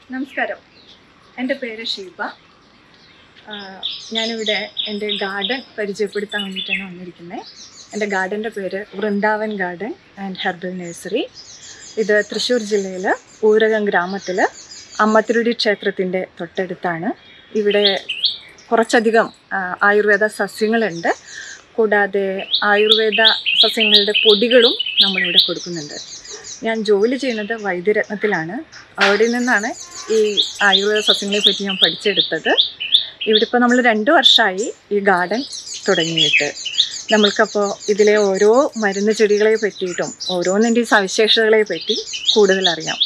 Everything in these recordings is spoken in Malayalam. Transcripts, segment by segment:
നമസ്കാരം എൻ്റെ പേര് ഷീബ ആ, ഞാനിവിടെ എൻ്റെ ഗാർഡൻ പരിചയപ്പെടുത്താൻ വേണ്ടിയിട്ടാണ് വന്നിരിക്കുന്നത് എൻ്റെ ഗാർഡൻ്റെ പേര് Vrindavan garden and herbal nursery ഇത് തൃശ്ശൂർ ജില്ലയിൽ ഊരകം ഗ്രാമത്തിൽ അമ്മത്തിരുടി ക്ഷേത്രത്തിൻ്റെ തൊട്ടടുത്താണ് ഇവിടെ കുറച്ചധികം ആ, ആയുർവേദ സസ്യങ്ങളുണ്ട് കൂടാതെ ആയുർവേദ സസ്യങ്ങളുടെ പൊടികളും നമ്മളിവിടെ കൊടുക്കുന്നുണ്ട് ഞാൻ ജോലി ചെയ്യുന്നത് വൈദ്യരത്നത്തിലാണ് അവിടെ നിന്നാണ് ഈ ആയുർവേദ സസ്യങ്ങളെ പറ്റി ഞാൻ പഠിച്ചെടുത്തത് ഇവിടെ ഇപ്പോൾ നമ്മൾ രണ്ട് വർഷമായി ഈ ഗാർഡൻ തുടങ്ങിയിട്ട് നമ്മൾക്കപ്പോൾ ഇതിലെ ഓരോ മരുന്ന് ചെടികളെ പറ്റിയിട്ടും ഓരോന്നിൻ്റെ സവിശേഷതകളെ പറ്റി കൂടുതൽ അറിയാം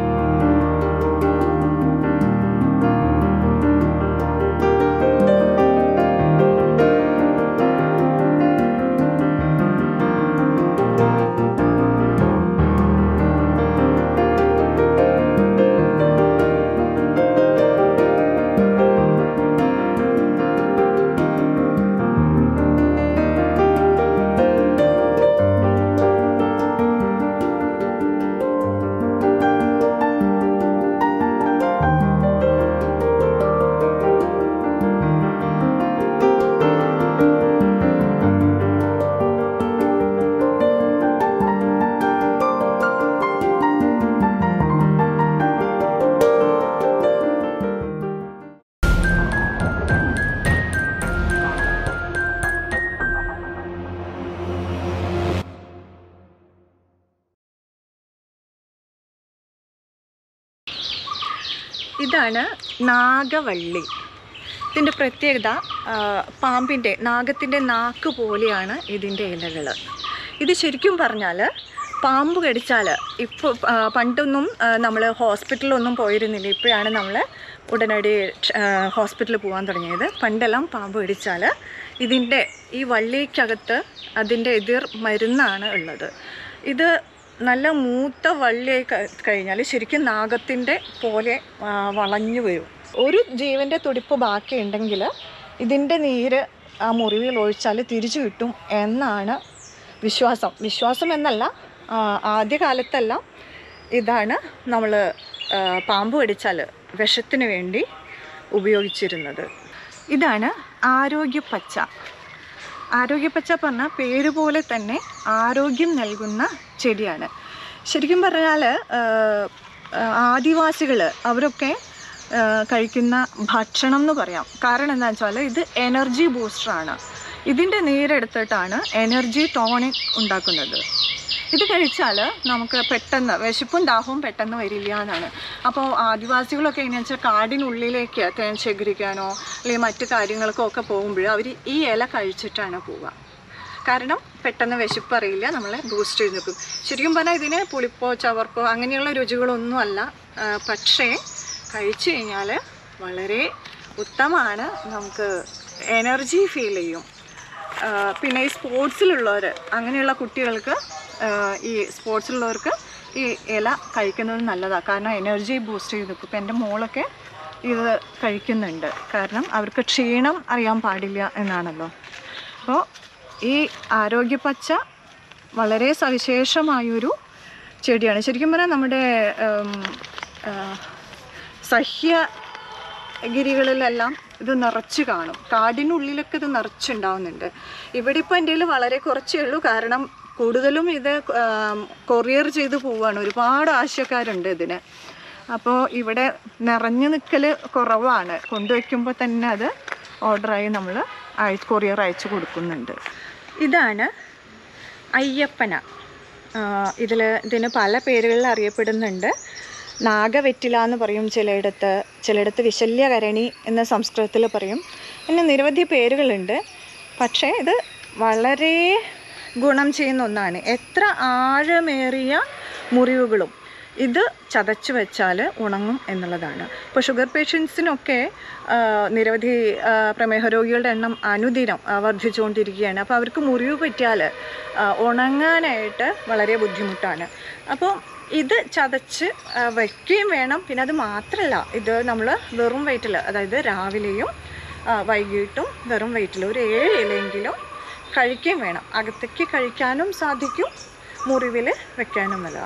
ഇതാണ് നാഗവള്ളി ഇതിൻ്റെ പ്രത്യേകത ആ, പാമ്പിൻ്റെ നാഗത്തിൻ്റെ നാക്ക് പോലെയാണ് ഇതിൻ്റെ ഇലകൾ ഇത് ശരിക്കും പറഞ്ഞാൽ പാമ്പ് കടിച്ചാൽ ഇപ്പോൾ പണ്ടൊന്നും നമ്മൾ ഹോസ്പിറ്റലിലൊന്നും പോയിരുന്നില്ല ഇപ്പോഴാണ് നമ്മൾ ഉടനടി ഹോസ്പിറ്റലിൽ പോകാൻ തുടങ്ങിയത് പണ്ടെല്ലാം പാമ്പ് കടിച്ചാൽ ഇതിൻ്റെ ഈ വള്ളിക്കകത്ത് അതിൻ്റെ എതിർ മരുന്നാണ് ഉള്ളത് ഇത് നല്ല മൂത്ത വള്ളിയായി ക- കഴിഞ്ഞാൽ ശരിക്കും നാഗത്തിൻ്റെ പോലെ ആ, വളഞ്ഞു വരും ഒരു ജീവൻ്റെ തുടിപ്പ് ബാക്കിയുണ്ടെങ്കിൽ ഇതിൻ്റെ നീര് ആ മുറിവിൽ ഒഴിച്ചാൽ തിരിച്ചു കിട്ടും എന്നാണ് വിശ്വാസം വിശ്വാസം എന്നല്ല ആ, ആദ്യകാലത്തെല്ലാം ഇതാണ് നമ്മൾ പാമ്പ് കടിച്ചാൽ വിഷത്തിന് വേണ്ടി ഉപയോഗിച്ചിരുന്നത് ഇതാണ് ആരോഗ്യപ്പച്ച ആരോഗ്യപ്പച്ച പറഞ്ഞാൽ പേര് പോലെ തന്നെ ആരോഗ്യം നൽകുന്ന ചെടിയാണ് ശരിക്കും പറഞ്ഞാൽ ആദിവാസികൾ അവരൊക്കെ ആ, കഴിക്കുന്ന ഭക്ഷണം എന്ന് പറയാം കാരണം എന്താ വെച്ചാൽ ഇത് എനർജി ബൂസ്റ്ററാണ് ഇതിൻ്റെ നീരെടുത്തിട്ടാണ് എനർജി ടോണിക് ഉണ്ടാക്കുന്നത് ഇത് കഴിച്ചാൽ നമുക്ക് പെട്ടെന്ന് വിശപ്പും ദാഹവും പെട്ടെന്ന് വരില്ല എന്നാണ് അപ്പോൾ ആദിവാസികളൊക്കെ എങ്ങനെയാണെന്ന് വെച്ചാൽ കാടിനുള്ളിലേക്ക് തേൻ ശേഖരിക്കാനോ അല്ലെങ്കിൽ മറ്റു കാര്യങ്ങൾക്കോ ഒക്കെ പോകുമ്പോൾ അവർ ഈ ഇല കഴിച്ചിട്ടാണ് പോവുക കാരണം പെട്ടെന്ന് വിശപ്പ് അറിയില്ല നമ്മളെ ബൂസ്റ്റ് ചെയ്ത് നിൽക്കും ശരിക്കും പറഞ്ഞാൽ ഇതിന് പുളിപ്പോ ചവർപ്പോ അങ്ങനെയുള്ള രുചികളൊന്നും അല്ല ആ, പക്ഷേ കഴിച്ചു കഴിഞ്ഞാൽ വളരെ ഉത്തമമാണ് നമുക്ക് എനർജി ഫീൽ ചെയ്യും ആ, പിന്നെ ഈ സ്പോർട്സിലുള്ളവർ അങ്ങനെയുള്ള കുട്ടികൾക്ക് ആ, ഈ സ്പോർട്സിലുള്ളവർക്ക് ഈ ഇല കഴിക്കുന്നത് നല്ലതാണ് കാരണം എനർജി ബൂസ്റ്റ് ചെയ്ത് നിൽക്കും ഇപ്പം എൻ്റെ മോളൊക്കെ ഇത് കഴിക്കുന്നുണ്ട് കാരണം അവർക്ക് ക്ഷീണം അറിയാൻ പാടില്ല എന്നാണല്ലോ അപ്പോൾ ഈ ആരോഗ്യപ്പച്ച വളരെ സവിശേഷമായൊരു ചെടിയാണ് ശരിക്കും പറഞ്ഞാൽ നമ്മുടെ ഉം, ആ, സഹ്യഗിരികളിലെല്ലാം ഇത് നിറച്ച് കാണും കാടിനുള്ളിലൊക്കെ ഇത് നിറച്ചുണ്ടാവുന്നുണ്ട് ഇവിടെ ഇപ്പോൾ എൻ്റെ കയ്യിൽ വളരെ കുറച്ചേ ഉള്ളൂ കാരണം കൂടുതലും ഇത് കൊറിയർ ചെയ്ത് പോവുകയാണ് ഒരുപാട് ആവശ്യക്കാരുണ്ട് ഇതിന് അപ്പോൾ ഇവിടെ നിറഞ്ഞു നിൽക്കൽ കുറവാണ് കൊണ്ടുവയ്ക്കുമ്പോൾ തന്നെ അത് ഓർഡറായി നമ്മൾ അയ കൊറിയർ അയച്ചു കൊടുക്കുന്നുണ്ട് ഇതാണ് അയ്യപ്പന ഇതിൽ ഇതിന് പല പേരുകളിൽ അറിയപ്പെടുന്നുണ്ട് നാഗവെറ്റില എന്ന് പറയും ചിലയിടത്ത് ചിലയിടത്ത് വിശല്യകരണി എന്ന സംസ്കൃതത്തിൽ പറയും പിന്നെ നിരവധി പേരുകളുണ്ട് പക്ഷേ ഇത് വളരെ ഗുണം ചെയ്യുന്ന ഒന്നാണ് എത്ര ആഴമേറിയ മുറിവുകളും ഇത് ചതച്ച് വെച്ചാൽ ഉണങ്ങും എന്നുള്ളതാണ് ഇപ്പോൾ ഷുഗർ പേഷ്യൻസിനൊക്കെ ആ, നിരവധി ആ, പ്രമേഹ രോഗികളുടെ എണ്ണം അനുദിനം ആ, വർദ്ധിച്ചുകൊണ്ടിരിക്കുകയാണ് അപ്പോൾ അവർക്ക് മുറിവ് പറ്റിയാൽ ആ, ഉണങ്ങാനായിട്ട് വളരെ ബുദ്ധിമുട്ടാണ് അപ്പോൾ ഇത് ചതച്ച് ആ, വയ്ക്കുകയും വേണം പിന്നെ അത് മാത്രമല്ല ഇത് നമ്മൾ വെറും വയറ്റിൽ അതായത് രാവിലെയും ആ, വൈകിട്ടും വെറും വയറ്റിൽ ഒരു ഏഴ് ഇലയെങ്കിലും കഴിക്കുകയും വേണം അകത്തേക്ക് കഴിക്കാനും സാധിക്കും മുറിവിൽ വെക്കാനും നല്ലതാണ്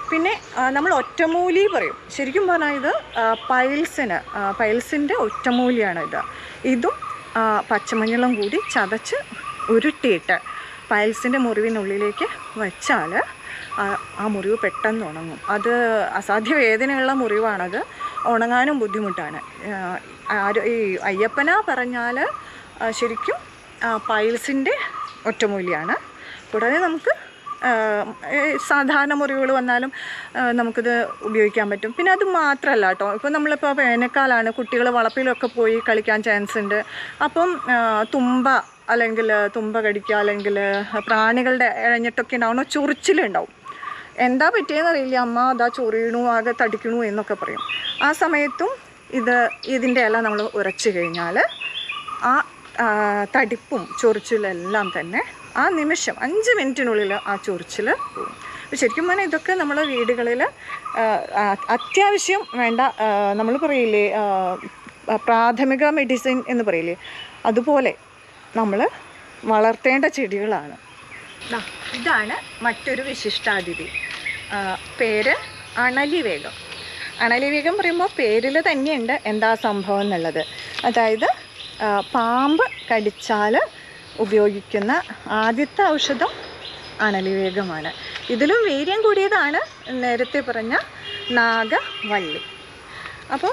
പിന്നെ ആ, നമ്മൾ ഒറ്റമൂലി പറയും ശരിക്കും പറഞ്ഞാൽ ഇത് ആ, പൈൽസിന് ആ, പൈൽസിൻ്റെ ഒറ്റമൂലിയാണ് ഇത് ഇതും ആ, പച്ചമഞ്ഞളും കൂടി ചതച്ച് ഉരുട്ടിയിട്ട് പൈൽസിൻ്റെ മുറിവിനുള്ളിലേക്ക് വച്ചാൽ ആ- ആ മുറിവ് പെട്ടെന്ന് ഉണങ്ങും അത് അസാധ്യ വേദനയുള്ള മുറിവാണത് ഉണങ്ങാനും ബുദ്ധിമുട്ടാണ് ആ, ആര് ഈ അയ്യപ്പന പറഞ്ഞാൽ ആ, ശരിക്കും ആ, പൈൽസിൻ്റെ ഒറ്റമൂലിയാണ് കൂടാതെ നമുക്ക് ആ, ഏ, സാധാരണ മുറിവുകൾ വന്നാലും ആ, നമുക്കിത് ഉപയോഗിക്കാൻ പറ്റും പിന്നെ അത് മാത്രമല്ല കേട്ടോ ഇപ്പോൾ നമ്മളിപ്പോൾ വേനൽക്കാലമാണ് കുട്ടികൾ വളപ്പിലൊക്കെ പോയി കളിക്കാൻ ചാൻസ് ഉണ്ട് അപ്പം ആ, തുമ്പ അല്ലെങ്കിൽ തുമ്പ കടിക്കുക അല്ലെങ്കിൽ പ്രാണികളുടെ ഇഴഞ്ഞിട്ടൊക്കെ ഉണ്ടാവുന്ന ചൊറിച്ചിലുണ്ടാവും എന്താ പറ്റിയെന്ന് അറിയില്ല അമ്മ അതാ ചൊറിയണു ആകെ തടിക്കണു എന്നൊക്കെ പറയും ആ സമയത്തും ഇത് ഇതിൻ്റെ ഇല നമ്മൾ ഉരച്ച് കഴിഞ്ഞാൽ ആ ആ, തടിപ്പും ചൊറിച്ചിലും എല്ലാം തന്നെ ആ നിമിഷം അഞ്ച് മിനിറ്റിനുള്ളിൽ ആ ചൊറിച്ചിൽ പോകും അപ്പോൾ ശരിക്കും പറഞ്ഞാൽ ഇതൊക്കെ നമ്മൾ വീടുകളിൽ അത്യാവശ്യം വേണ്ട നമ്മൾ പറയില്ലേ ആ, പ്രാഥമിക മെഡിസിൻ എന്ന് പറയില്ലേ അതുപോലെ നമ്മൾ വളർത്തേണ്ട ചെടികളാണ് ദാ, ഇതാണ് മറ്റൊരു വിശിഷ്ടാതിഥി ആ, പേര് അണലിവേഗം അണലിവേഗം പറയുമ്പോൾ പേരിൽ തന്നെയുണ്ട് എന്താ സംഭവം എന്നുള്ളത് അതായത് ആ, പാമ്പ് കടിച്ചാൽ ഉപയോഗിക്കുന്ന ആദ്യത്തെ ഔഷധം അണലിവേഗമാണ് ഇതിലും വീര്യം കൂടിയതാണ് നേരത്തെ പറഞ്ഞ നാഗവള്ളി അപ്പോൾ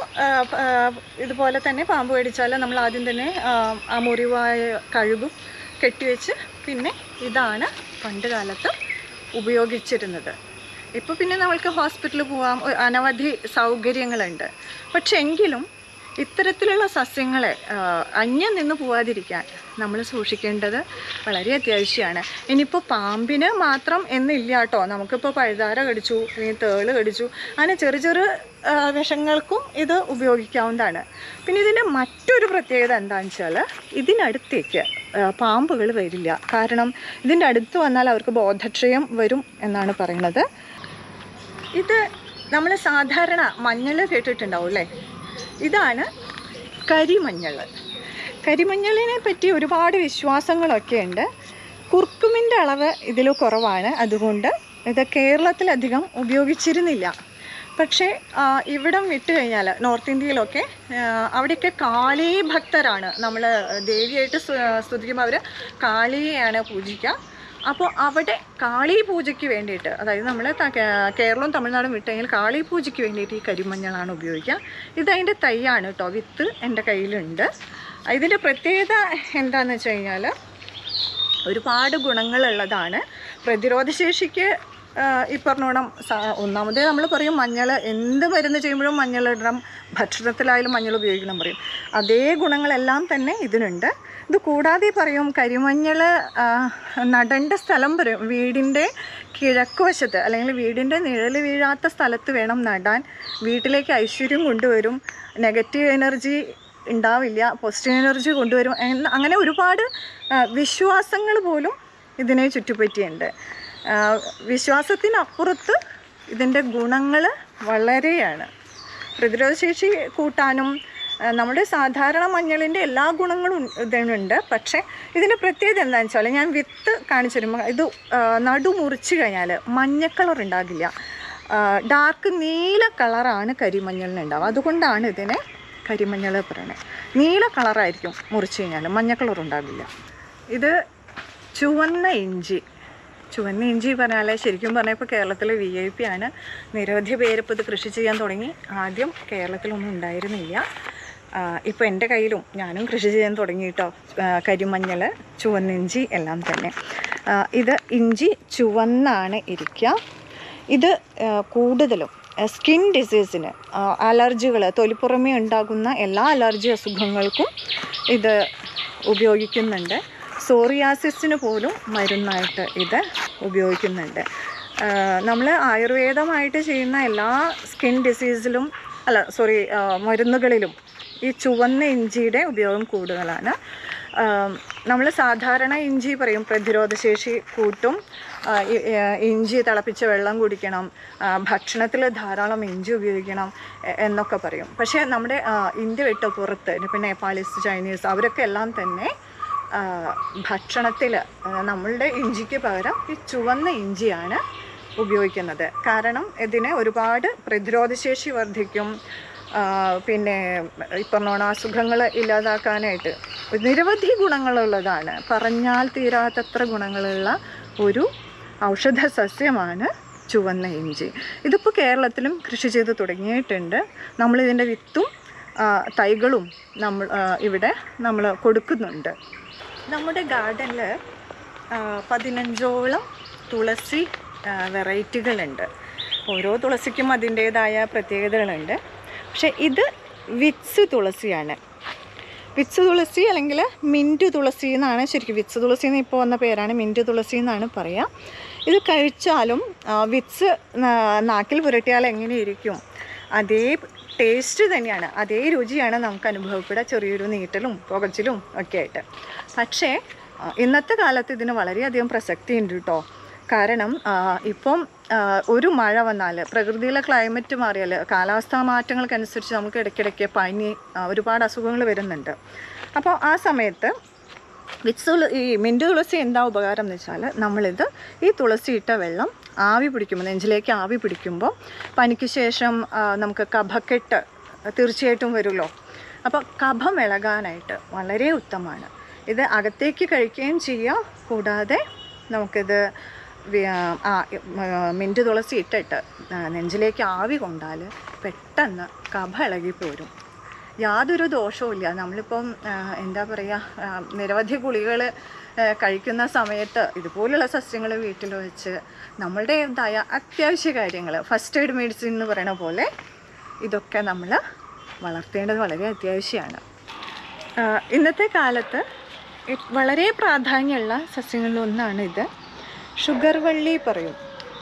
ഇതുപോലെ തന്നെ പാമ്പ് കടിച്ചാൽ നമ്മൾ ആദ്യം തന്നെ ആ, ആ മുറിവായ കഴുകും കെട്ടിവെച്ച് പിന്നെ ഇതാണ് പണ്ട് കാലത്ത് ഉപയോഗിച്ചിരുന്നത് ഇപ്പോൾ പിന്നെ നമ്മൾക്ക് ഹോസ്പിറ്റലിൽ പോവാം ഒ- അനവധി സൗകര്യങ്ങളുണ്ട് പക്ഷെ എങ്കിലും ഇത്തരത്തിലുള്ള സസ്യങ്ങളെ ആ, അന്യം നിന്ന് പോവാതിരിക്കാൻ നമ്മൾ സൂക്ഷിക്കേണ്ടത് വളരെ അത്യാവശ്യമാണ് ഇനിയിപ്പോൾ പാമ്പിന് മാത്രം എന്നില്ല കേട്ടോ നമുക്കിപ്പോൾ പഴുതാര കടിച്ചു അല്ലെങ്കിൽ തേള് കടിച്ചു അങ്ങനെ ചെറു ചെറു ആ, വിഷങ്ങൾക്കും ഇത് ഉപയോഗിക്കാവുന്നതാണ് പിന്നെ ഇതിൻ്റെ മറ്റൊരു പ്രത്യേകത എന്താണെന്ന് വെച്ചാൽ ഇതിനടുത്തേക്ക് പാമ്പുകൾ വരില്ല കാരണം ഇതിൻ്റെ അടുത്ത് വന്നാൽ അവർക്ക് ബോധക്ഷയം വരും എന്നാണ് പറയുന്നത് ഇത് നമ്മൾ സാധാരണ മഞ്ഞൾ കേട്ടിട്ടുണ്ടാവും അല്ലേ ഇതാണ് കരിമഞ്ഞൾ കരിമഞ്ഞളിനെ പറ്റി ഒരുപാട് വിശ്വാസങ്ങളൊക്കെ ഉണ്ട് കുർക്കുമിൻ്റെ അളവ് ഇതിൽ കുറവാണ് അതുകൊണ്ട് ഇത് കേരളത്തിലധികം ഉപയോഗിച്ചിരുന്നില്ല പക്ഷേ ആ, ഇവിടം വിട്ട് കഴിഞ്ഞാൽ നോർത്ത് ഇന്ത്യയിലൊക്കെ ആ, അവിടെയൊക്കെ കാളി ഭക്തരാണ് നമ്മൾ ദേവിയായിട്ട് സ്തു- സ്തുതിക്കുമ്പോൾ അവർ കാളിയെയാണ് പൂജിക്കുക അപ്പോൾ അവിടെ കാളി പൂജയ്ക്ക് വേണ്ടിയിട്ട് അതായത് നമ്മൾ കേരളവും തമിഴ്നാടും വിട്ട് കഴിഞ്ഞാൽ കാളി പൂജയ്ക്ക് വേണ്ടിയിട്ട് ഈ കരിമഞ്ഞളാണ് ഉപയോഗിക്കുക ഇതതിൻ്റെ തൈയാണ് കേട്ടോ വിത്ത് എൻ്റെ കയ്യിലുണ്ട് ഇതിൻ്റെ പ്രത്യേകത എന്താണെന്ന് വെച്ച് കഴിഞ്ഞാൽ ഒരുപാട് ഗുണങ്ങളുള്ളതാണ് പ്രതിരോധശേഷിക്ക് ആ, ഈ പറഞ്ഞോണം സ- ഒന്നാമതേ നമ്മൾ പറയും മഞ്ഞൾ എന്ത് മരുന്ന് ചെയ്യുമ്പോഴും മഞ്ഞൾ ഇടണം ഭക്ഷണത്തിലായാലും മഞ്ഞൾ ഉപയോഗിക്കണം പറയും അതേ ഗുണങ്ങളെല്ലാം തന്നെ ഇതിനുണ്ട് ഇത് കൂടാതെ പറയും കരിമഞ്ഞൾ ആ, നടേണ്ട സ്ഥലം പറയും വീടിൻ്റെ കിഴക്ക് വശത്ത് അല്ലെങ്കിൽ വീടിൻ്റെ നിഴൽ വീഴാത്ത സ്ഥലത്ത് വേണം നടാൻ വീട്ടിലേക്ക് ഐശ്വര്യം കൊണ്ടുവരും നെഗറ്റീവ് എനർജി ഉണ്ടാവില്ല പോസിറ്റീവ് എനർജി കൊണ്ടുവരും എന്ന് അങ്ങനെ ഒരുപാട് വിശ്വാസങ്ങൾ പോലും ഇതിനെ ചുറ്റിപ്പറ്റിയുണ്ട് ആ, വിശ്വാസത്തിനപ്പുറത്ത് ഇതിൻ്റെ ഗുണങ്ങൾ വളരെയാണ് പ്രതിരോധശേഷി കൂട്ടാനും ആ, നമ്മുടെ സാധാരണ മഞ്ഞളിൻ്റെ എല്ലാ ഗുണങ്ങളും ഉൺ- ഇതിനുണ്ട് പക്ഷേ ഇതിൻ്റെ പ്രത്യേകത എന്താണെന്ന് വെച്ചാൽ ഞാൻ വിത്ത് കാണിച്ചു തരുമ്പോൾ ഇത് ആ, നടു മുറിച്ച് കഴിഞ്ഞാൽ മഞ്ഞ കളർ ഉണ്ടാകില്ല ഡാർക്ക് നീല കളറാണ് കരിമഞ്ഞളിന് ഉണ്ടാവുക അതുകൊണ്ടാണ് ഇതിനെ കരിമഞ്ഞൾ പറയണത് നീല കളറായിരിക്കും മുറിച്ച് കഴിഞ്ഞാൽ മഞ്ഞ കളർ ഉണ്ടാകില്ല ഇത് ചുവന്ന ഇഞ്ചി ചുവന്ന ഇഞ്ചി പറഞ്ഞാൽ ശരിക്കും പറഞ്ഞാൽ ഇപ്പോൾ കേരളത്തിലെ വി ഐ പി ആണ് നിരവധി പേര് ഇപ്പോൾ ഇത് കൃഷി ചെയ്യാൻ തുടങ്ങി ആദ്യം കേരളത്തിലൊന്നും ഉണ്ടായിരുന്നില്ല ഇപ്പോൾ എൻ്റെ കയ്യിലും ഞാനും കൃഷി ചെയ്യാൻ തുടങ്ങി കേട്ടോ ആ, കരിമഞ്ഞൾ ചുവന്ന ഇഞ്ചി എല്ലാം തന്നെ ആ, ഇത് ഇഞ്ചി ചുവന്നാണ് ഇരിക്കുക ഇത് ആ, കൂടുതലും സ്കിൻ ഡിസീസിന് അലർജികൾ തൊലിപ്പുറമേ ഉണ്ടാകുന്ന എല്ലാ അലർജി അസുഖങ്ങൾക്കും ഇത് ഉപയോഗിക്കുന്നുണ്ട് സോറിയാസിസിന് പോലും മരുന്നായിട്ട് ഇത് ഉപയോഗിക്കുന്നുണ്ട് നമ്മൾ ആയുർവേദമായിട്ട് ചെയ്യുന്ന എല്ലാ സ്കിൻ ഡിസീസിലും അല്ല സോറി മരുന്നുകളിലും ഈ ചുവന്ന ഇഞ്ചിയുടെ ഉപയോഗം കൂടുതലാണ് നമ്മൾ സാധാരണ ഇഞ്ചി പറയും പ്രതിരോധശേഷി കൂട്ടും ആ, ഇ- ഏ, ഇഞ്ചി തിളപ്പിച്ച വെള്ളം കുടിക്കണം ഭക്ഷണത്തിൽ ധാരാളം ഇഞ്ചി ഉപയോഗിക്കണം എ- എന്നൊക്കെ പറയും പക്ഷേ നമ്മുടെ ആ, ഇന്ത്യ വിട്ട് പുറത്ത് ഇപ്പോൾ നേപ്പാളീസ് ചൈനീസ് അവരൊക്കെ എല്ലാം തന്നെ ഭക്ഷണത്തിൽ നമ്മളുടെ ഇഞ്ചിക്ക് പകരം ഈ ചുവന്ന ഇഞ്ചിയാണ് ഉപയോഗിക്കുന്നത് കാരണം ഇതിന് ഒരുപാട് പ്രതിരോധശേഷി വർദ്ധിക്കും ആ, പിന്നെ ഈ പറഞ്ഞോണം അസുഖങ്ങൾ ഇല്ലാതാക്കാനായിട്ട് നിരവധി ഗുണങ്ങളുള്ളതാണ് പറഞ്ഞാൽ തീരാത്തത്ര ഗുണങ്ങളുള്ള ഒരു ഔഷധ സസ്യമാണ് ചുവന്ന ഇഞ്ചി ഇതിപ്പോൾ കേരളത്തിലും കൃഷി ചെയ്ത് തുടങ്ങിയിട്ടുണ്ട് നമ്മളിതിൻ്റെ വിത്തും ആ, തൈകളും നമ്മൾ ആ, ഇവിടെ നമ്മൾ കൊടുക്കുന്നുണ്ട് നമ്മുടെ ഗാർഡനിൽ പതിനഞ്ചോളം തുളസി ആ, വെറൈറ്റികളുണ്ട് ഓരോ തുളസിക്കും അതിൻ്റേതായ പ്രത്യേകതകളുണ്ട് പക്ഷേ ഇത് വിറ്റ്സ് തുളസിയാണ് വിറ്റ്സ് തുളസി അല്ലെങ്കിൽ മിൻറ്റ് തുളസി എന്നാണ് ശരിക്കും വിറ്റ്സ് തുളസി എന്ന് ഇപ്പോൾ വന്ന പേരാണ് മിൻറ്റ് തുളസി എന്നാണ് പറയുക ഇത് കഴിച്ചാലും ആ, വിറ്റ്സ് നാ- നാക്കിൽ പുരട്ടിയാൽ എങ്ങനെ ഇരിക്കും അതേ ടേസ്റ്റ് തന്നെയാണ് അതേ രുചിയാണ് നമുക്ക് അനുഭവപ്പെടുക ചെറിയൊരു നീട്ടലും പുകച്ചിലും ഒക്കെ ആയിട്ട് പക്ഷേ ആ, ഇന്നത്തെ കാലത്ത് ഇതിന് വളരെയധികം പ്രസക്തി ഉണ്ട് കേട്ടോ കാരണം ആ, ഇപ്പം ആ, ഒരു മഴ വന്നാൽ പ്രകൃതിയിലെ ക്ലൈമറ്റ് മാറിയാൽ കാലാവസ്ഥാ മാറ്റങ്ങൾക്കനുസരിച്ച് നമുക്ക് ഇടയ്ക്കിടയ്ക്ക് പനി ആ, ഒരുപാട് അസുഖങ്ങൾ വരുന്നുണ്ട് അപ്പോൾ ആ സമയത്ത് വിറ്റ്സ് തുള ഈ മിൻറ്റ് തുളസി എന്താ ഉപകാരം എന്ന് വെച്ചാൽ നമ്മളിത് ഈ തുളസി ഇട്ട വെള്ളം ആവി പിടിക്കുമ്പോൾ നെഞ്ചിലേക്ക് ആവി പിടിക്കുമ്പോൾ പനിക്ക് ശേഷം ആ, നമുക്ക് കഫക്കെട്ട് തീർച്ചയായിട്ടും വരുമല്ലോ അപ്പോൾ കഫം ഇളകാനായിട്ട് വളരെ ഉത്തമമാണ് ഇത് അകത്തേക്ക് കഴിക്കുകയും ചെയ്യാം കൂടാതെ നമുക്കിത് വി- ആ മിൻറ്റ് തുളസി ഇട്ടിട്ട് ആ, നെഞ്ചിലേക്ക് ആവി കൊണ്ടാൽ പെട്ടെന്ന് കഫ ഇളകി പോരും യാതൊരു ദോഷവും ഇല്ല നമ്മളിപ്പം ആ, എന്താ പറയുക ആ, നിരവധി ഗുളികൾ കഴിക്കുന്ന സമയത്ത് ഇതുപോലുള്ള സസ്യങ്ങൾ വീട്ടിൽ വെച്ച് നമ്മളുടേതായ അത്യാവശ്യ കാര്യങ്ങൾ ഫസ്റ്റ് എയ്ഡ് മെഡിസിൻ എന്ന് പറയുന്ന പോലെ ഇതൊക്കെ നമ്മൾ വളർത്തേണ്ടത് വളരെ അത്യാവശ്യമാണ് ആ, ഇന്നത്തെ കാലത്ത് എ- വളരെ പ്രാധാന്യമുള്ള സസ്യങ്ങളിൽ ഒന്നാണ് ഇത് ഷുഗർ വള്ളി പറയും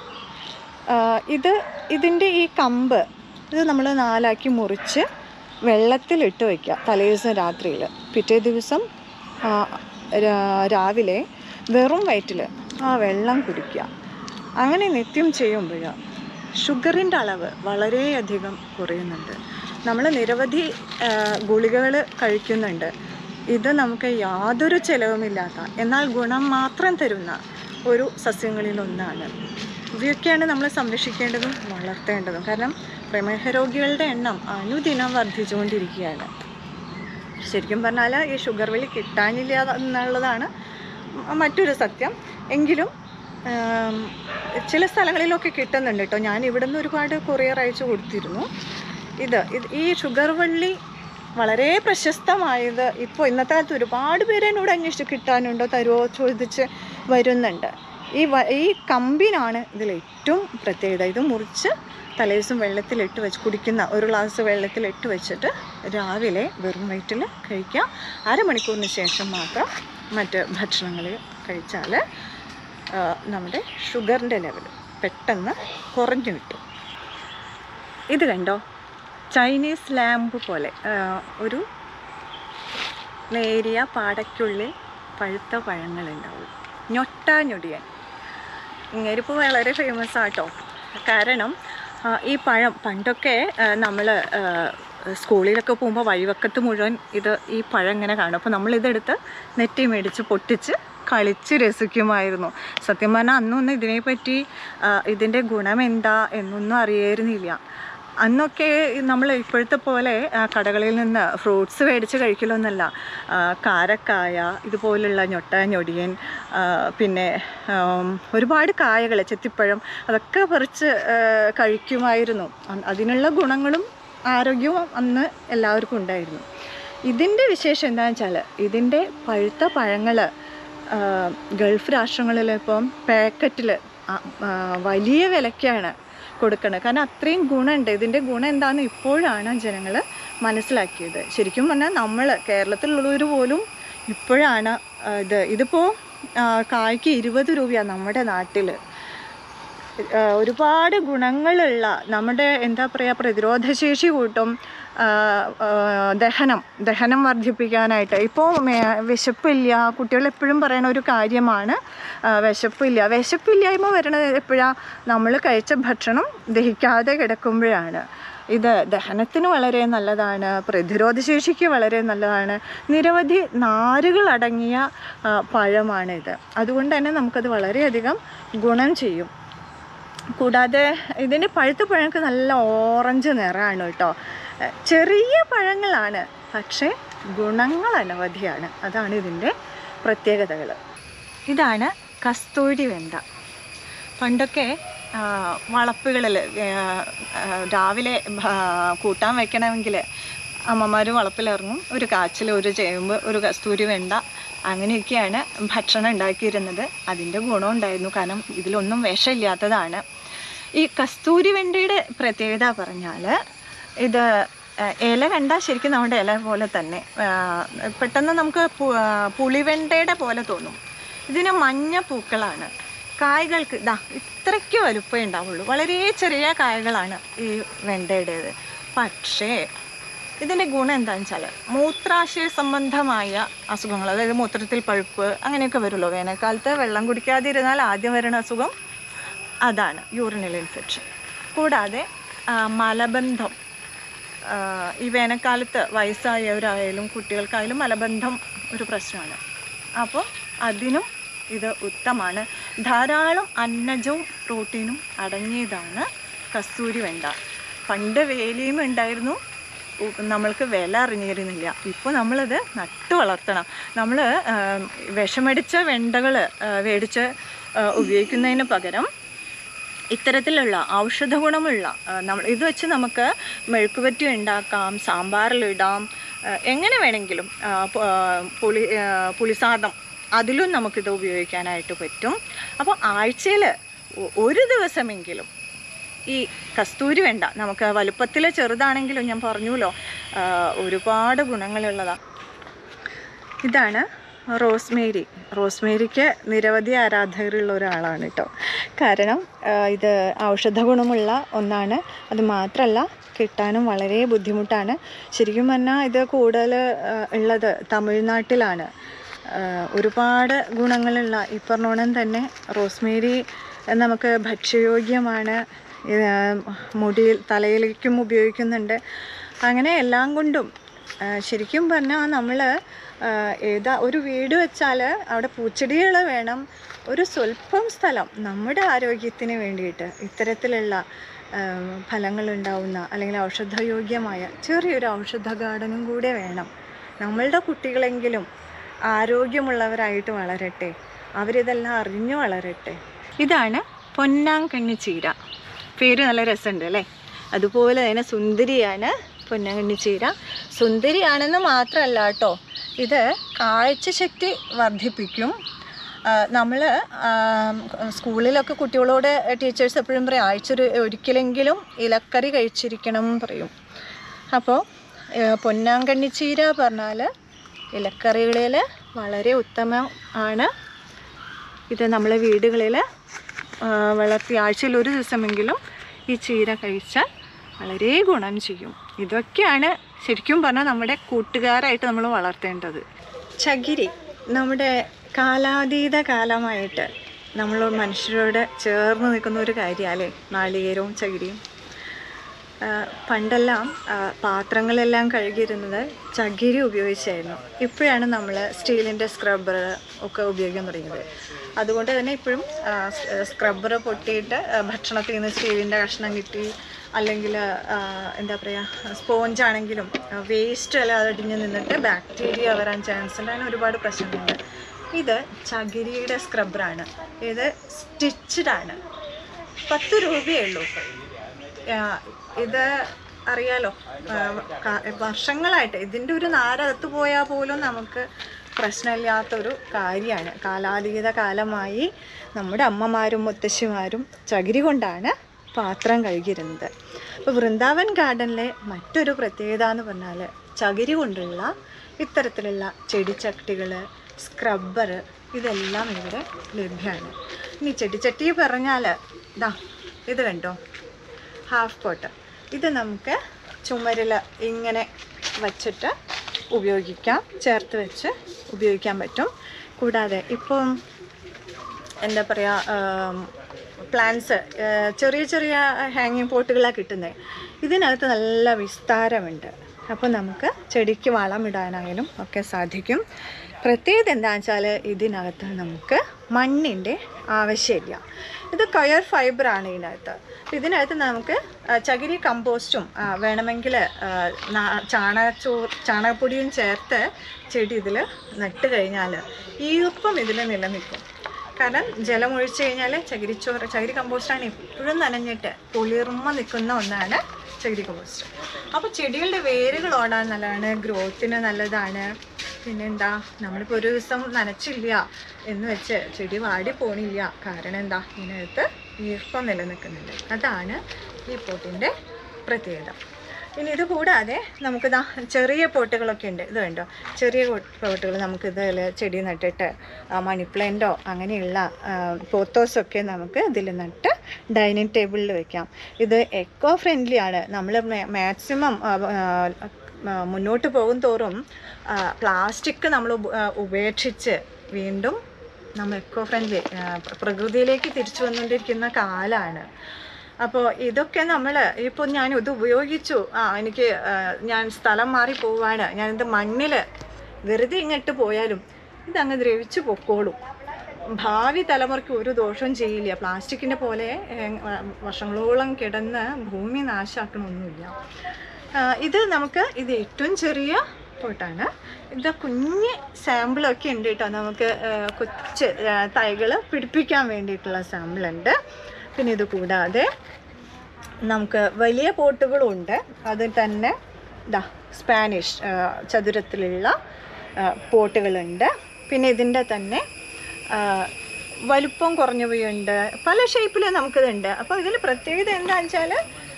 ആ, ഇത് ഇതിൻ്റെ ഈ കമ്പ് ഇത് നമ്മൾ നാലാക്കി മുറിച്ച് വെള്ളത്തിലിട്ട് വയ്ക്കുക തലേദിവസം രാത്രിയിൽ പിറ്റേ ദിവസം ആ, രാ- രാവിലെ വെറും വയറ്റിൽ ആ വെള്ളം കുടിക്കുക അങ്ങനെ നിത്യം ചെയ്യുമ്പോൾ ഷുഗറിൻ്റെ അളവ് വളരെയധികം കുറയുന്നുണ്ട് നമ്മൾ നിരവധി ഗുളികകൾ കഴിക്കുന്നുണ്ട് ഇത് നമുക്ക് യാതൊരു ചിലവുമില്ലാത്ത എന്നാൽ ഗുണം മാത്രം തരുന്ന ഒരു സസ്യങ്ങളിലൊന്നാണ് ഇവയൊക്കെയാണ് നമ്മൾ സംരക്ഷിക്കേണ്ടതും വളർത്തേണ്ടതും കാരണം പ്രമേഹ രോഗികളുടെ എണ്ണം അനുദിനം വർദ്ധിച്ചുകൊണ്ടിരിക്കുകയാണ് ശരിക്കും പറഞ്ഞാൽ ഈ ഷുഗർ വലി കിട്ടാനില്ല എന്നുള്ളതാണ് മ- മറ്റൊരു സത്യം എങ്കിലും ആം, ചില സ്ഥലങ്ങളിലൊക്കെ കിട്ടുന്നുണ്ട് കേട്ടോ ഞാൻ ഇവിടെ നിന്ന് ഒരുപാട് കൊറിയർ അയച്ചു കൊടുത്തിരുന്നു ഇത് ഇത് ഈ ഷുഗർ വള്ളി വളരെ പ്രശസ്തമായത് ഇപ്പോൾ ഇന്നത്തെ കാലത്ത് ഒരുപാട് പേര് എന്നോട് അന്വേഷിച്ച് കിട്ടാനുണ്ടോ തരുമോ ചോദിച്ച് വരുന്നുണ്ട് ഈ വ ഈ കമ്പിനാണ് ഇതിൽ ഏറ്റവും പ്രത്യേകത ഇത് മുറിച്ച് തലേദിവസം വെള്ളത്തിലിട്ട് വെച്ച് കുടിക്കുന്ന ഒരു ഗ്ലാസ് വെള്ളത്തിലിട്ട് വെച്ചിട്ട് രാവിലെ വെറും വയറ്റിൽ കഴിക്കുക അരമണിക്കൂറിന് ശേഷം മാത്രം മറ്റ് ഭക്ഷണങ്ങൾ കഴിച്ചാൽ ആ, നമ്മുടെ ഷുഗറിൻ്റെ ലെവൽ പെട്ടെന്ന് കുറഞ്ഞു കിട്ടും ഇത് കണ്ടോ ചൈനീസ് ലാമ്പ് പോലെ ആ, ഒരു നേരിയ പാടയ്ക്കുള്ളിൽ പഴുത്ത പഴങ്ങളുണ്ടാവും ഞൊട്ടാഞ്ഞൊടിയൻ ഇങ്ങേരിപ്പോൾ വളരെ ഫേമസ് ആട്ടോ കാരണം ആ, ഈ പഴം പണ്ടൊക്കെ നമ്മൾ സ്കൂളിലൊക്കെ പോകുമ്പോൾ വഴിവക്കത്ത് മുഴുവൻ ഇത് ഈ പഴം ഇങ്ങനെ കാണും അപ്പോൾ നമ്മളിതെടുത്ത് നെറ്റി മേടിച്ച് പൊട്ടിച്ച് കളിച്ച് രസിക്കുമായിരുന്നു സത്യം പറഞ്ഞാൽ അന്നൊന്നും ഇതിനെപ്പറ്റി ആ, ഇതിൻ്റെ ഗുണം എന്താ എന്നൊന്നും അറിയായിരുന്നില്ല അന്നൊക്കെ നമ്മൾ ഇപ്പോഴത്തെ പോലെ ആ, കടകളിൽ നിന്ന് ഫ്രൂട്ട്സ് മേടിച്ച് കഴിക്കലൊന്നല്ല ആ, കാരക്കായ ഇതുപോലുള്ള ഞൊട്ട ഞൊടിയൻ ആ, പിന്നെ ആം, ഒരുപാട് കായകൾ ചെത്തിപ്പഴം അതൊക്കെ പറിച്ച് ആ, കഴിക്കുമായിരുന്നു അ- അതിനുള്ള ഗുണങ്ങളും ആരോഗ്യവും അന്ന് എല്ലാവർക്കും ഉണ്ടായിരുന്നു ഇതിൻ്റെ വിശേഷം എന്താണെന്ന് വെച്ചാൽ ഇതിൻ്റെ പഴുത്ത പഴങ്ങൾ ഗൾഫ് രാഷ്ട്രങ്ങളിൽ ഇപ്പം പാക്കറ്റിൽ വലിയ വിലയ്ക്കാണ് കൊടുക്കുന്നത് കാരണം അത്രയും ഗുണമുണ്ട് ഇതിൻ്റെ ഗുണം എന്താണെന്ന് ഇപ്പോഴാണ് ജനങ്ങൾ മനസ്സിലാക്കിയത് ശരിക്കും പറഞ്ഞാൽ നമ്മൾ കേരളത്തിലുള്ളവർ പോലും ഇപ്പോഴാണ് ആ, ഇത് ഇതിപ്പോൾ ആ, കായ്ക്ക് ഇരുപത് രൂപയാണ് നമ്മുടെ നാട്ടിൽ ആ, ഒരുപാട് ഗുണങ്ങളുള്ള നമ്മുടെ എന്താ പറയുക പ്രതിരോധശേഷി കൂട്ടും ആ, ആ, ദഹനം ദഹനം വർദ്ധിപ്പിക്കാനായിട്ട് ഇപ്പോൾ വിശപ്പില്ല കുട്ടികൾ എപ്പോഴും പറയുന്ന ഒരു കാര്യമാണ് ആ, വിശപ്പില്ല വിശപ്പില്ലായ്മ വരുന്നത് എപ്പോഴാണ് നമ്മൾ കഴിച്ച ഭക്ഷണം ദഹിക്കാതെ കിടക്കുമ്പോഴാണ് ഇത് ദഹനത്തിന് വളരെ നല്ലതാണ് പ്രതിരോധശേഷിക്ക് വളരെ നല്ലതാണ് നിരവധി നാരുകൾ അടങ്ങിയ ആ, പഴമാണിത് അതുകൊണ്ട് തന്നെ നമുക്കത് വളരെയധികം ഗുണം ചെയ്യും കൂടാതെ ഇതിൻ്റെ പഴുത്ത പഴങ്ങൾക്ക് നല്ല ഓറഞ്ച് നിറമാണ് കേട്ടോ ഏഹ് ചെറിയ പഴങ്ങളാണ് പക്ഷേ ഗുണങ്ങൾ അനവധിയാണ് അതാണ് ഇതിൻ്റെ പ്രത്യേകതകൾ ഇതാണ് കസ്തൂരി വെണ്ട പണ്ടൊക്കെ വളപ്പുകളിൽ രാവിലെ ആ, കൂട്ടാൻ വെക്കണമെങ്കിൽ അമ്മമാർ വളപ്പിലിറങ്ങും ഒരു കാച്ചിൽ ഒരു ചേമ്പ് ഒരു കസ്തൂരി വെണ്ട അങ്ങനെയൊക്കെയാണ് ഭക്ഷണം ഉണ്ടാക്കിയിരുന്നത് അതിൻ്റെ ഗുണം ഉണ്ടായിരുന്നു കാരണം ഇതിലൊന്നും വിഷമില്ലാത്തതാണ് ഈ കസ്തൂരി വെണ്ടയുടെ പ്രത്യേകത പറഞ്ഞാൽ ഇത് ആ, ഇല കണ്ടാൽ ശരിക്കും നമ്മുടെ ഇല പോലെ തന്നെ ആ, പെട്ടെന്ന് നമുക്ക് പു- ആ, പുളിവെണ്ടയുടെ പോലെ തോന്നും ഇതിന് മഞ്ഞ പൂക്കളാണ് കായ്കൾക്ക് ഇതാ ഇത്രയ്ക്ക് വലുപ്പമേ ഉണ്ടാവുള്ളൂ വളരെ ചെറിയ കായകളാണ് ഈ വെണ്ടയുടേത് പക്ഷേ ഇതിൻ്റെ ഗുണം എന്താണെന്ന് വെച്ചാൽ മൂത്രാശയ സംബന്ധമായ അസുഖങ്ങൾ അതായത് മൂത്രത്തിൽ പഴുപ്പ് അങ്ങനെയൊക്കെ വരുമല്ലോ വേനൽക്കാലത്ത് വെള്ളം കുടിക്കാതിരുന്നാൽ ആദ്യം വരുന്ന അസുഖം അതാണ് യൂറിനൽ ഇൻഫെക്ഷൻ കൂടാതെ ആ, മലബന്ധം ആ, ഈ വേനൽക്കാലത്ത് വയസ്സായവരായാലും കുട്ടികൾക്കായാലും മലബന്ധം ഒരു പ്രശ്നമാണ് അപ്പോൾ അതിനും ഇത് ഉത്തമാണ് ധാരാളം അന്നജവും പ്രോട്ടീനും അടങ്ങിയതാണ് കസ്തൂരി വെണ്ട പണ്ട് വേലിയും ഉണ്ടായിരുന്നു ഉ- നമ്മൾക്ക് വില അറിഞ്ഞിരുന്നില്ല ഇപ്പോൾ നമ്മളത് നട്ടു വളർത്തണം നമ്മൾ വിഷമടിച്ച വെണ്ടകൾ മേടിച്ച് ആ, ഉപയോഗിക്കുന്നതിന് പകരം ഇത്തരത്തിലുള്ള ഔഷധ ഗുണമുള്ള ആ, നമ്മൾ ഇത് വെച്ച് നമുക്ക് മെഴുക്കുപറ്റി ഉണ്ടാക്കാം സാമ്പാറിലിടാം ആ, എങ്ങനെ വേണമെങ്കിലും ആ, പ- ആ, പുളി ആ, പുളിസാദം അതിലും നമുക്കിത് ഉപയോഗിക്കാനായിട്ട് പറ്റും അപ്പോൾ ആഴ്ചയിൽ ഒരു ദിവസമെങ്കിലും ഈ കസ്തൂരി വേണ്ട നമുക്ക് വലുപ്പത്തിൽ ചെറുതാണെങ്കിലും ഞാൻ പറഞ്ഞല്ലോ ആ, ഒരുപാട് ഗുണങ്ങളുള്ളതാണ് ഇതാണ് റോസ്മേരി റോസ്മേരിക്ക് നിരവധി ആരാധകരുള്ള ഒരാളാണ് കേട്ടോ കാരണം ആ, ഇത് ഔഷധ ഗുണമുള്ള ഒന്നാണ് അത് മാത്രമല്ല കിട്ടാനും വളരെ ബുദ്ധിമുട്ടാണ് ശരിക്കും പറഞ്ഞാൽ ഇത് കൂടുതൽ ആ, ഉള്ളത് തമിഴ്നാട്ടിലാണ് ആ, ഒരുപാട് ഗുണങ്ങളുള്ള ഈ പറഞ്ഞോണം തന്നെ റോസ്മേരി നമുക്ക് ഭക്ഷ്യയോഗ്യമാണ് ഇത് മുടിയിൽ തലയിലേക്കും ഉപയോഗിക്കുന്നുണ്ട് അങ്ങനെ എല്ലാം കൊണ്ടും ആ, ശരിക്കും പറഞ്ഞാൽ നമ്മൾ ഏതാ ഒരു വീട് വെച്ചാൽ അവിടെ പൂച്ചെടികൾ വേണം ഒരു സ്വല്പം സ്ഥലം നമ്മുടെ ആരോഗ്യത്തിന് വേണ്ടിയിട്ട് ഇത്തരത്തിലുള്ള ഫലങ്ങളുണ്ടാവുന്ന അല്ലെങ്കിൽ ഔഷധയോഗ്യമായ ചെറിയൊരു ഔഷധ ഗാർഡനും കൂടെ വേണം നമ്മളുടെ കുട്ടികളെങ്കിലും ആരോഗ്യമുള്ളവരായിട്ട് വളരട്ടെ അവരിതെല്ലാം അറിഞ്ഞു വളരട്ടെ ഇതാണ് പൊന്നാങ്കണ്ണി ചീര പേര് നല്ല രസമുണ്ട് അല്ലേ അതുപോലെ തന്നെ സുന്ദരിയാണ് പൊന്നാങ്കണ്ണി ചീര സുന്ദരിയാണെന്ന് മാത്രമല്ല കേട്ടോ ഇത് കാഴ്ചശക്തി വർദ്ധിപ്പിക്കും നമ്മൾ സ്കൂളിലൊക്കെ കുട്ടികളോട് ടീച്ചേഴ്സ് എപ്പോഴും പറയും ആഴ്ച ഒരു ഒരിക്കലെങ്കിലും ഇലക്കറി കഴിച്ചിരിക്കണം എന്ന് പറയും അപ്പോൾ പൊന്നാങ്കണ്ണി ചീര പറഞ്ഞാൽ ഇലക്കറികളിൽ വളരെ ഉത്തമം ആണ് ഇത് നമ്മളെ വീടുകളിൽ വളർത്തി ആഴ്ചയിൽ ഒരു ദിവസമെങ്കിലും ഈ ചീര കഴിച്ചാൽ വളരെ ഗുണം ചെയ്യും ഇതൊക്കെയാണ് ശരിക്കും പറഞ്ഞാൽ നമ്മുടെ കൂട്ടുകാരായിട്ട് നമ്മൾ വളർത്തേണ്ടത് ചകിരി നമ്മുടെ കാലാതീത കാലമായിട്ട് നമ്മൾ മനുഷ്യരോട് ചേർന്ന് നിൽക്കുന്ന ഒരു കാര്യമല്ലേ നാളികേരവും ചകിരിയും ആ, പണ്ടെല്ലാം ആ, പാത്രങ്ങളെല്ലാം കഴുകിയിരുന്നത് ചകിരി ഉപയോഗിച്ചായിരുന്നു ഇപ്പോഴാണ് നമ്മൾ സ്റ്റീലിൻ്റെ സ്ക്രബ്ബർ ഒക്കെ ഉപയോഗിക്കാൻ തുടങ്ങിയത് അതുകൊണ്ട് തന്നെ ഇപ്പോഴും സ്ക്രബ്ബർ പൊട്ടിയിട്ട് ആ, ഭക്ഷണത്തിൽ നിന്ന് സ്റ്റീലിൻ്റെ കഷ്ണം കിട്ടി അല്ലെങ്കിൽ എന്താ പറയുക സ്പോഞ്ച് ആണെങ്കിലും വേസ്റ്റ് എല്ലാം അടിഞ്ഞ് നിന്നിട്ട് ബാക്ടീരിയ വരാൻ ചാൻസ് ഉണ്ട് അങ്ങനെ ഒരുപാട് പ്രശ്നങ്ങളുണ്ട് ഇത് ചകിരിയുടെ സ്ക്രബ്ബറാണ് ഇത് സ്റ്റിച്ചഡ് ആണ് പത്ത് രൂപയേ ഉള്ളൂ ആ, ഇത് അറിയാലോ ആ, ക- വർഷങ്ങളായിട്ട് ഇതിൻ്റെ ഒരു നാരകത്ത് പോയാൽ പോലും നമുക്ക് പ്രശ്നമില്ലാത്തൊരു കാര്യമാണ് കാലാതീത കാലമായി നമ്മുടെ അമ്മമാരും മുത്തശ്ശിമാരും ചകിരി കൊണ്ടാണ് പാത്രം കഴുകിയിരുന്നത് അപ്പോൾ വൃന്ദാവൻ ഗാർഡനിലെ മറ്റൊരു പ്രത്യേകത എന്ന് പറഞ്ഞാൽ ചകിരി കൊണ്ടുള്ള ഇത്തരത്തിലുള്ള ചെടിച്ചട്ടികൾ സ്ക്രബ്ബർ ഇതെല്ലാം ഇവിടെ ലഭ്യമാണ് ഇനി ചെടിച്ചട്ടി പറഞ്ഞാൽ ഇതാ ഇത് കണ്ടോ ഹാഫ് പോട്ട് ഇത് നമുക്ക് ചുമരിൽ ഇങ്ങനെ വച്ചിട്ട് ഉപയോഗിക്കാം ചേർത്ത് വെച്ച് ഉപയോഗിക്കാൻ പറ്റും കൂടാതെ ഇപ്പം എന്താ പറയുക പ്ലാന്റ്സ് ചെറിയ ചെറിയ ഹാങ്ങിങ് പോട്ടുകളാണ് കിട്ടുന്നത് ഇതിനകത്ത് നല്ല വിസ്താരമുണ്ട് അപ്പോൾ നമുക്ക് ചെടിക്ക് വളം ഇടാനായാലും ഒക്കെ സാധിക്കും പ്രത്യേകത എന്താണെന്ന് വെച്ചാൽ ഇതിനകത്ത് നമുക്ക് മണ്ണിൻ്റെ ആവശ്യമില്ല ഇത് കയർ ഫൈബറാണ് ഇതിനകത്ത് അപ്പോൾ ഇതിനകത്ത് നമുക്ക് ആ, ചകിരി കമ്പോസ്റ്റും ആ, വേണമെങ്കിൽ ആ, നാ- ചാണകച്ചോ ചാണകപ്പൊടിയും ചേർത്ത് ചെടി ഇതിൽ നട്ട് കഴിഞ്ഞാൽ ഈർപ്പം ഇതിൽ നിലനിൽക്കും കാരണം ജലം ഒഴിച്ചു കഴിഞ്ഞാൽ ചകിരിച്ചോറ് ചകിരി കമ്പോസ്റ്റാണ് എപ്പോഴും നനഞ്ഞിട്ട് കുളിർമ നിൽക്കുന്ന ഒന്നാണ് ചകിരി കമ്പോസ്റ്റ് അപ്പോൾ ചെടികളുടെ വേരുകൾ ഓടാൻ നല്ലതാണ് ഗ്രോത്തിന് നല്ലതാണ് പിന്നെന്താ നമ്മളിപ്പോൾ ഒരു ദിവസം നനച്ചില്ല എന്ന് വെച്ച് ചെടി വാടി പോണില്ല കാരണം എന്താ ഇതിനകത്ത് ഈർപ്പം നിലനിൽക്കുന്നുണ്ട് അതാണ് ഈ പോട്ടിൻ്റെ പ്രത്യേകത ഇനി ഇത് കൂടാതെ നമുക്കിതാ ചെറിയ പോട്ടുകളൊക്കെ ഉണ്ട് ഇത് വേണ്ടോ ചെറിയ പോട്ടുകൾ നമുക്ക് ഇതിൽ ചെടി നട്ടിട്ട് മണി പ്ലാന്റോ അങ്ങനെയുള്ള പോത്തോസൊക്കെ നമുക്ക് ഇതിൽ നട്ട് ഡൈനിങ് ടേബിളിൽ വെക്കാം ഇത് എക്കോ ഫ്രണ്ട്ലി ആണ് നമ്മൾ മാക്സിമം മുന്നോട്ട് പോകും തോറും പ്ലാസ്റ്റിക് നമ്മൾ ഉപ- ആ, ഉപേക്ഷിച്ച് വീണ്ടും നമ്മൾ എക്കോ ഫ്രണ്ട്ലി പ്രകൃതിയിലേക്ക് തിരിച്ചു വന്നുകൊണ്ടിരിക്കുന്ന കാലമാണ് അപ്പോൾ ഇതൊക്കെ നമ്മൾ ഇപ്പോൾ ഞാൻ ഇത് ഉപയോഗിച്ചു ആ എനിക്ക് ആ, ഞാൻ സ്ഥലം മാറി പോവാണ് ഞാനിത് മണ്ണിൽ വെറുതെ ഇങ്ങോട്ട് പോയാലും ഇതങ്ങ് ദ്രവിച്ചു പൊക്കോളും ഭാവി തലമുറയ്ക്ക് ഒരു ദോഷവും ചെയ്യില്ല പ്ലാസ്റ്റിക്കിൻ്റെ പോലെ ഏ, വർഷങ്ങളോളം കിടന്ന് ഭൂമി നാശാക്കണമൊന്നുമില്ല ആ, ഇത് നമുക്ക് ഇത് ഏറ്റവും ചെറിയ പോട്ടാണ് ഇത് കുഞ്ഞ് സാമ്പിളൊക്കെ ഉണ്ട് കേട്ടോ നമുക്ക് ആ, കൊച്ച് തൈകൾ പിടിപ്പിക്കാൻ വേണ്ടിയിട്ടുള്ള സാമ്പിളുണ്ട് പിന്നെ ഇത് കൂടാതെ നമുക്ക് വലിയ പോട്ടുകളും ഉണ്ട് അതിൽ തന്നെ ഇതാ സ്പാനിഷ് ആ, ചതുരത്തിലുള്ള ആ, പോട്ടുകളുണ്ട് പിന്നെ ഇതിൻ്റെ തന്നെ ആ, വലുപ്പം കുറഞ്ഞവയുണ്ട് പല ഷേപ്പിൽ നമുക്കിതുണ്ട് അപ്പോൾ ഇതിൽ പ്രത്യേകത എന്താണെന്ന് വെച്ചാൽ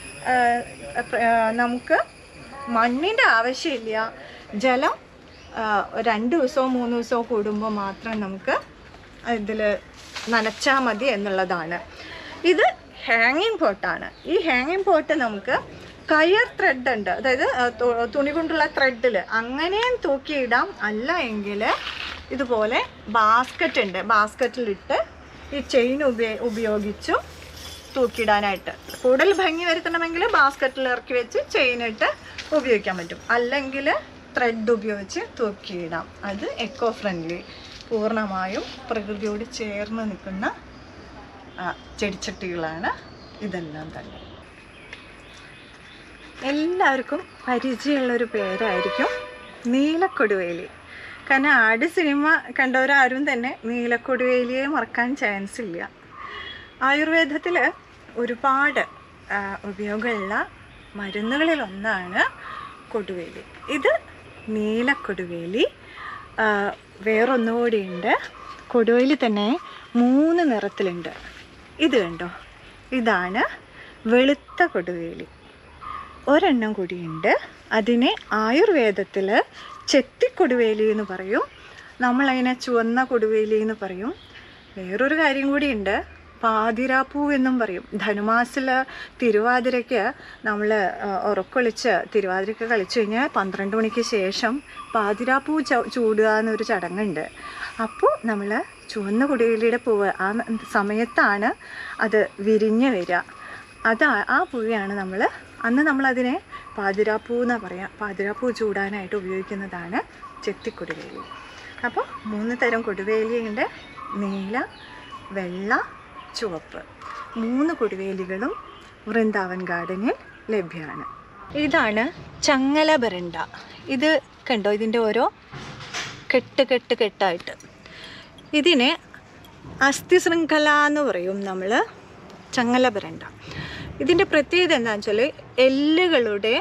നമുക്ക് മണ്ണിൻ്റെ ആവശ്യമില്ല ജലം ആ, രണ്ട് ദിവസമോ മൂന്ന് ദിവസമോ കൂടുമ്പോൾ മാത്രം നമുക്ക് ഇതിൽ നനച്ചാൽ മതി എന്നുള്ളതാണ് ഇത് ഹാങ്ങിങ് പോട്ടാണ് ഈ ഹാങ്ങിങ് പോട്ട് നമുക്ക് കയർ ത്രെഡ് ഉണ്ട് അതായത് ആ, തു- തുണി കൊണ്ടുള്ള ത്രെഡിൽ അങ്ങനെയും തൂക്കിയിടാം അല്ല എങ്കിൽ ഇതുപോലെ ബാസ്ക്കറ്റ് ഉണ്ട് ബാസ്ക്കറ്റിലിട്ട് ഈ ചെയിൻ ഉപയോ ഉപയോഗിച്ചും തൂക്കിയിടാനായിട്ട് കൂടുതൽ ഭംഗി വരുത്തണമെങ്കിൽ ബാസ്ക്കറ്റിൽ ഇറക്കി വെച്ച് ചെയിനിട്ട് ഉപയോഗിക്കാൻ പറ്റും അല്ലെങ്കിൽ ത്രെഡ് ഉപയോഗിച്ച് തൂക്കിയിടാം അത് എക്കോ ഫ്രണ്ട്ലി പൂർണ്ണമായും പ്രകൃതിയോട് ചേർന്ന് നിൽക്കുന്ന ആ, ചെടിച്ചട്ടികളാണ് ഇതെല്ലാം തന്നെ എല്ലാവർക്കും പരിചയമുള്ളൊരു പേരായിരിക്കും നീലക്കൊടുവേലി കാരണം ആട് സിനിമ കണ്ടവരാരും തന്നെ നീലക്കൊടുവേലിയെ മറക്കാൻ ചാൻസ് ഇല്ല ആയുർവേദത്തിൽ ഒരുപാട് ആ, ഉപയോഗമുള്ള മരുന്നുകളിൽ ഒന്നാണ് കൊടുവേലി ഇത് നീലക്കൊടുവേലി ആ, വേറൊന്നുകൂടിയുണ്ട് കൊടുവേലി തന്നെ മൂന്ന് നിറത്തിലുണ്ട് ഇത് കണ്ടോ ഇതാണ് വെളുത്ത കൊടുവേലി ഒരെണ്ണം കൂടിയുണ്ട് അതിനെ ആയുർവേദത്തിൽ ചെത്തിക്കൊടുവേലി എന്ന് പറയും നമ്മളതിനെ ചുവന്ന കൊടുവേലി എന്ന് പറയും വേറൊരു കാര്യം കൂടിയുണ്ട് പാതിരാപ്പൂ എന്നും പറയും ധനുമാസിൽ തിരുവാതിരയ്ക്ക് നമ്മൾ ഉറക്കൊളിച്ച് തിരുവാതിരയ്ക്ക് കളിച്ചു കഴിഞ്ഞാൽ പന്ത്രണ്ട് മണിക്ക് ശേഷം പാതിരാപ്പൂ ച- ചൂടുക എന്നൊരു ചടങ്ങുണ്ട് അപ്പോൾ നമ്മൾ ചുവന്ന കുടിവേലിയുടെ പൂവ് ആ ന- സമയത്താണ് അത് വിരിഞ്ഞ് വരിക അത് ആ- ആ പൂവയാണ് നമ്മൾ അന്ന് നമ്മളതിനെ പാതിരാപ്പൂ എന്നാണ് പറയുക പാതിരാപ്പൂ ചൂടാനായിട്ട് ഉപയോഗിക്കുന്നതാണ് ചെത്തിക്കൊടുവേലി അപ്പോൾ മൂന്ന് തരം കൊടുവേലിയുണ്ട് നീല വെള്ള ചുവപ്പ് മൂന്ന് കൊടുവേലികളും വൃന്ദാവൻ ഗാർഡനിൽ ലഭ്യമാണ് ഇതാണ് ചങ്ങല ബരണ്ട ഇത് കണ്ടോ ഇതിൻ്റെ ഓരോ കെട്ട് കെട്ട് കെട്ടായിട്ട് ഇതിനെ അസ്ഥി ശൃംഖല എന്ന് പറയും നമ്മൾ ചങ്ങലപരണ്ട ഇതിൻ്റെ പ്രത്യേകത എന്താണെന്ന് വെച്ചാൽ എല്ലുകളുടെ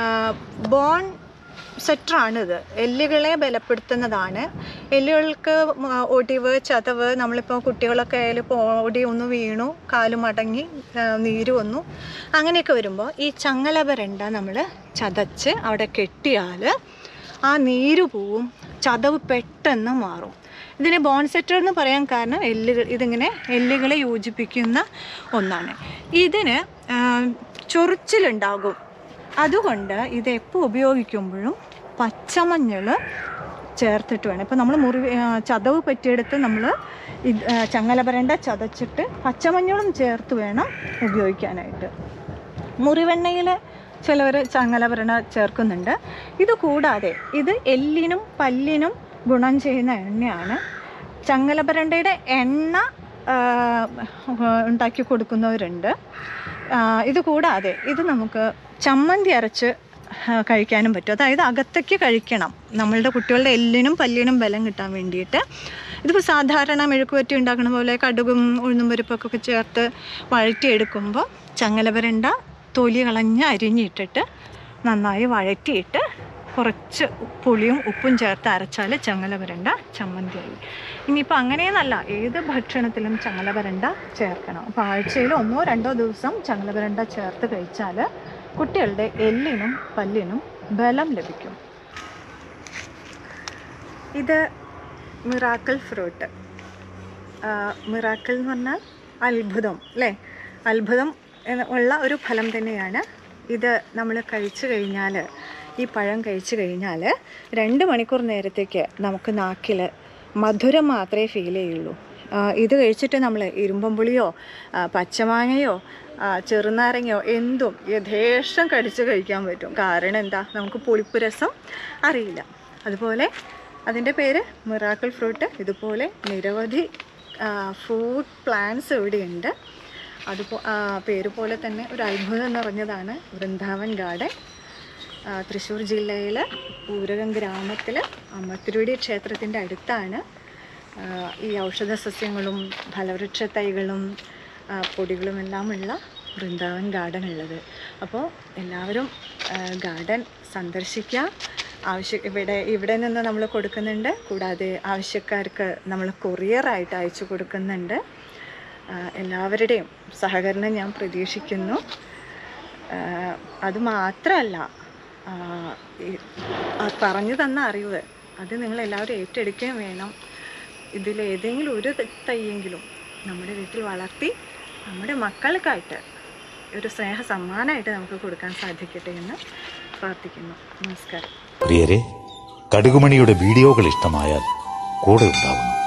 ബോൺ സെറ്ററാണിത് എല്ലുകളെ ബലപ്പെടുത്തുന്നതാണ് എല്ലുകൾക്ക് മ- ഒടിവ് ചതവ് നമ്മളിപ്പോൾ കുട്ടികളൊക്കെ ആയാലും ഇപ്പോൾ ഓടി ഒന്ന് വീണു കാല് മടങ്ങി ആ, നീര് വന്നു അങ്ങനെയൊക്കെ വരുമ്പോൾ ഈ ചങ്ങലപരണ്ട നമ്മൾ ചതച്ച് അവിടെ കെട്ടിയാൽ ആ നീര് പോവും ചതവ് പെട്ടെന്ന് മാറും ഇതിനെ ബോൺ സെറ്റർ എന്ന് പറയാൻ കാരണം എല്ലുകൾ ഇതിങ്ങനെ എല്ലുകളെ യോജിപ്പിക്കുന്ന ഒന്നാണ് ഇതിന് ആ, ചൊറിച്ചിലുണ്ടാകും അതുകൊണ്ട് ഇത് എപ്പോൾ ഉപയോഗിക്കുമ്പോഴും പച്ചമഞ്ഞൾ ചേർത്തിട്ട് വേണം ഇപ്പോൾ നമ്മൾ മുറി ആ, ചതവ് പറ്റിയെടുത്ത് നമ്മൾ ഇത് ആ, ചങ്ങലപരണ്ട ചതച്ചിട്ട് പച്ചമഞ്ഞളും ചേർത്ത് വേണം ഉപയോഗിക്കാനായിട്ട് മുറിവെണ്ണയിൽ ചിലവർ ചങ്ങലഭരണ ചേർക്കുന്നുണ്ട് ഇത് കൂടാതെ ഇത് എല്ലിനും പല്ലിനും ഗുണം ചെയ്യുന്ന എണ്ണയാണ് ചങ്ങലപരണ്ടയുടെ എണ്ണ ആ, ഉണ്ടാക്കി കൊടുക്കുന്നവരുണ്ട് ആ, ഇത് കൂടാതെ ഇത് നമുക്ക് ചമ്മന്തി അരച്ച് ആ, കഴിക്കാനും പറ്റും അതായത് അകത്തേക്ക് കഴിക്കണം നമ്മളുടെ കുട്ടികളുടെ എല്ലിനും പല്ലിനും ബലം കിട്ടാൻ വേണ്ടിയിട്ട് ഇതിപ്പോൾ സാധാരണ മെഴുക്കുവരട്ടി ഉണ്ടാക്കുന്ന പോലെ കടുകും ഉഴുന്നും പരിപ്പൊക്കെ ചേർത്ത് വഴറ്റിയെടുക്കുമ്പോൾ ചങ്ങലപരണ്ട തൊലി കളഞ്ഞ് അരിഞ്ഞിട്ടിട്ട് നന്നായി വഴറ്റിയിട്ട് കുറച്ച് പുളിയും ഉപ്പും ചേർത്ത് അരച്ചാൽ ചങ്ങലപരണ്ട ചമ്മന്തിയായി ഇനിയിപ്പോൾ അങ്ങനെയെന്നല്ല ഏത് ഭക്ഷണത്തിലും ചങ്ങലപരണ്ട ചേർക്കണം അപ്പോൾ ആഴ്ചയിൽ ഒന്നോ രണ്ടോ ദിവസം ചങ്ങലപരണ്ട ചേർത്ത് കഴിച്ചാൽ കുട്ടികളുടെ എല്ലിനും പല്ലിനും ബലം ലഭിക്കും ഇത് മിറാക്കിൾ ഫ്രൂട്ട് മിറാക്കിൾ എന്ന് പറഞ്ഞാൽ അത്ഭുതം അല്ലേ അത്ഭുതം എന്ന് ഉള്ള ഒരു ഫലം തന്നെയാണ് ഇത് നമ്മൾ കഴിച്ചു കഴിഞ്ഞാൽ ഈ പഴം കഴിച്ചു കഴിഞ്ഞാൽ രണ്ട് മണിക്കൂർ നേരത്തേക്ക് നമുക്ക് നാക്കിൽ മധുരം മാത്രമേ ഫീൽ ചെയ്യുള്ളൂ ആ, ഇത് കഴിച്ചിട്ട് നമ്മൾ ഇരുമ്പമ്പുളിയോ ആ, പച്ചമാങ്ങയോ ആ, ചെറുനാരങ്ങയോ എന്തും യഥേഷ്ടം കടിച്ച് കഴിക്കാൻ പറ്റും കാരണം എന്താ നമുക്ക് പുളിപ്പ് രസം അറിയില്ല അതുപോലെ അതിൻ്റെ പേര് മിറാക്കിൾ ഫ്രൂട്ട് ഇതുപോലെ നിരവധി ഫ്രൂട്ട് പ്ലാന്റ്സ് ഇവിടെയുണ്ട് അതുപോ ആ, പേര് പോലെ തന്നെ ഒരു അത്ഭുതം നിറഞ്ഞതാണ് വൃന്ദാവൻ ഗാർഡൻ ആ, തൃശ്ശൂർ ജില്ലയിൽ പൂരകം ഗ്രാമത്തിൽ അമ്മത്തിരുടി ക്ഷേത്രത്തിൻ്റെ അടുത്താണ് ആ, ഈ ഔഷധ സസ്യങ്ങളും ഫലവൃക്ഷ തൈകളും ആ, പൊടികളും എല്ലാമുള്ള വൃന്ദാവൻ ഗാർഡൻ ഉള്ളത് അപ്പോൾ എല്ലാവരും ആ, ഗാർഡൻ സന്ദർശിക്കുക ആവശ്യ ഇവിടെ ഇവിടെ നിന്ന് നമ്മൾ കൊടുക്കുന്നുണ്ട് കൂടാതെ ആവശ്യക്കാർക്ക് നമ്മൾ കൊറിയറായിട്ട് അയച്ചു കൊടുക്കുന്നുണ്ട് ആ, എല്ലാവരുടെയും സഹകരണം ഞാൻ പ്രതീക്ഷിക്കുന്നു ആഹ് അത് മാത്രമല്ല ആഹ് ഈ ആ പറഞ്ഞു തന്ന അറിവ് അത് നിങ്ങൾ എല്ലാവരും ഏറ്റെടുക്കുകയും വേണം ഇതിലേതെങ്കിലും ഒരു തയ്യെങ്കിലും നമ്മുടെ വീട്ടിൽ വളർത്തി നമ്മുടെ മക്കൾക്കായിട്ട് ഒരു സ്നേഹ സമ്മാനമായിട്ട് നമുക്ക് കൊടുക്കാൻ സാധിക്കട്ടെ എന്ന് പ്രാർത്ഥിക്കുന്നു നമസ്കാരം പ്രിയരെ കടുകുമണിയുടെ വീഡിയോകൾ ഇഷ്ടമായാൽ കൂടെ ഉണ്ടാവുന്നു